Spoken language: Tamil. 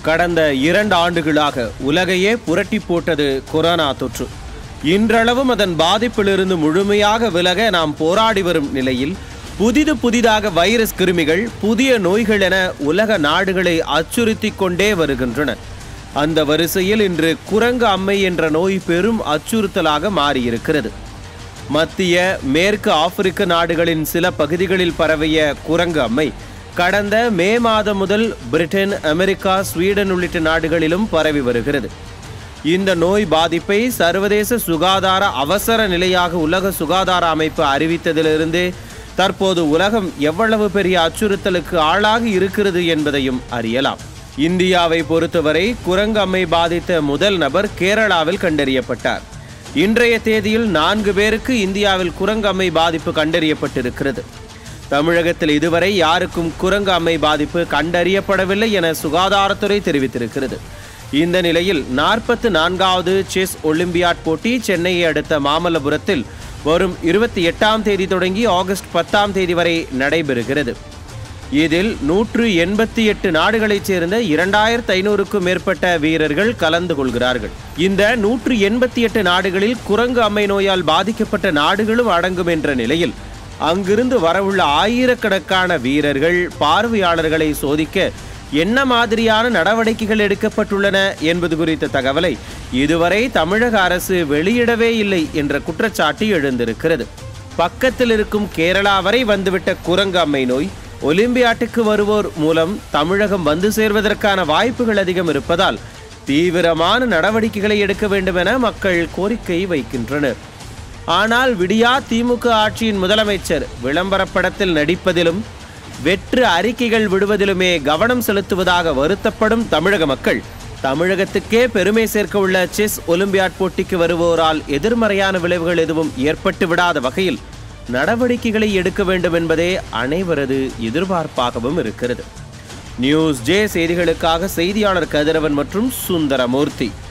கடந்த இரண்டு ஆண்டுகளாக உலகையே புரட்டி போட்டது கொரோனா தொற்று இன்றளவும் அதன் பாதிப்பிலிருந்து முழுமையாக விலக நாம் போராடி வரும் நிலையில் புதிது புதிதாக வைரஸ் கிருமிகள் புதிய நோய்கள் என உலக நாடுகளை அச்சுறுத்தி கொண்டே வருகின்றன அந்த வரிசையில் இன்று குரங்கு அம்மை என்ற நோய் பெரும் அச்சுறுத்தலாக மாறியிருக்கிறது மத்திய மேற்கு ஆப்பிரிக்க நாடுகளின் சில பகுதிகளில் பரவிய குரங்கு அம்மை கடந்த மே மாதம் முதல் பிரிட்டன் அமெரிக்கா ஸ்வீடன் உள்ளிட்ட நாடுகளிலும் பரவி வருகிறது இந்த நோய் பாதிப்பை சர்வதேச சுகாதார அவசர நிலையாக உலக சுகாதார அமைப்பு அறிவித்ததிலிருந்தே தற்போது உலகம் எவ்வளவு பெரிய அச்சுறுத்தலுக்கு ஆளாகி இருக்கிறது என்பதையும் அறியலாம் இந்தியாவை பொறுத்தவரை குரங்கு அம்மை பாதித்த முதல் நபர் கேரளாவில் கண்டறியப்பட்டார் இன்றைய தேதியில் நான்கு பேருக்கு இந்தியாவில் குரங்கு அம்மை பாதிப்பு கண்டறியப்பட்டிருக்கிறது தமிழகத்தில் இதுவரை யாருக்கும் குரங்கு அம்மை பாதிப்பு கண்டறியப்படவில்லை என சுகாதாரத்துறை தெரிவித்திருக்கிறது இந்த நிலையில் நாற்பத்து நான்காவது செஸ் ஒலிம்பியாட் போட்டி சென்னையை அடுத்த மாமல்லபுரத்தில் வரும் இருபத்தி எட்டாம் தேதி தொடங்கி ஆகஸ்ட் பத்தாம் தேதி வரை நடைபெறுகிறது இதில் நூற்று எண்பத்தி எட்டு நாடுகளைச் சேர்ந்த இரண்டாயிரத்து ஐநூறுக்கும் மேற்பட்ட வீரர்கள் கலந்து கொள்கிறார்கள் இந்த நூற்று எண்பத்தி எட்டு நாடுகளில் குரங்கு அம்மை நோயால் பாதிக்கப்பட்ட நாடுகளும் அடங்கும் என்ற நிலையில் அங்கிருந்து வரவுள்ள ஆயிரக்கணக்கான வீரர்கள் பார்வையாளர்களை சோதிக்க என்ன மாதிரியான நடவடிக்கைகள் எடுக்கப்பட்டுள்ளன என்பது குறித்த தகவலை இதுவரை தமிழக அரசு வெளியிடவே இல்லை என்ற குற்றச்சாட்டு எழுந்திருக்கிறது பக்கத்தில் இருக்கும் கேரளா வரை வந்துவிட்ட குரங்கு அம்மை நோய் ஒலிம்பியாட்டுக்கு வருவோர் மூலம் தமிழகம் வந்து சேர்வதற்கான வாய்ப்புகள் அதிகம் இருப்பதால் தீவிரமான நடவடிக்கைகளை எடுக்க வேண்டும் என மக்கள் கோரிக்கை வைக்கின்றனர் ஆனால் விடியா திமுக ஆட்சியின் முதலமைச்சர் விளம்பர படத்தில் நடிப்பதிலும் வெற்று அறிக்கைகள் விடுவதிலுமே கவனம் செலுத்துவதாக வருத்தப்படும் தமிழக மக்கள் தமிழகத்துக்கே பெருமை சேர்க்க உள்ள செஸ் ஒலிம்பியாட் போட்டிக்கு வருவோரால் எதிர்மறையான விளைவுகள் எதுவும் ஏற்பட்டு விடாத வகையில் நடவடிக்கைகளை எடுக்க வேண்டும் என்பதே அனைவரது எதிர்பார்ப்பாகவும் இருக்கிறது நியூஸ் ஜே செய்திகளுக்காக செய்தியாளர் கதிரவன் மற்றும் சுந்தரமூர்த்தி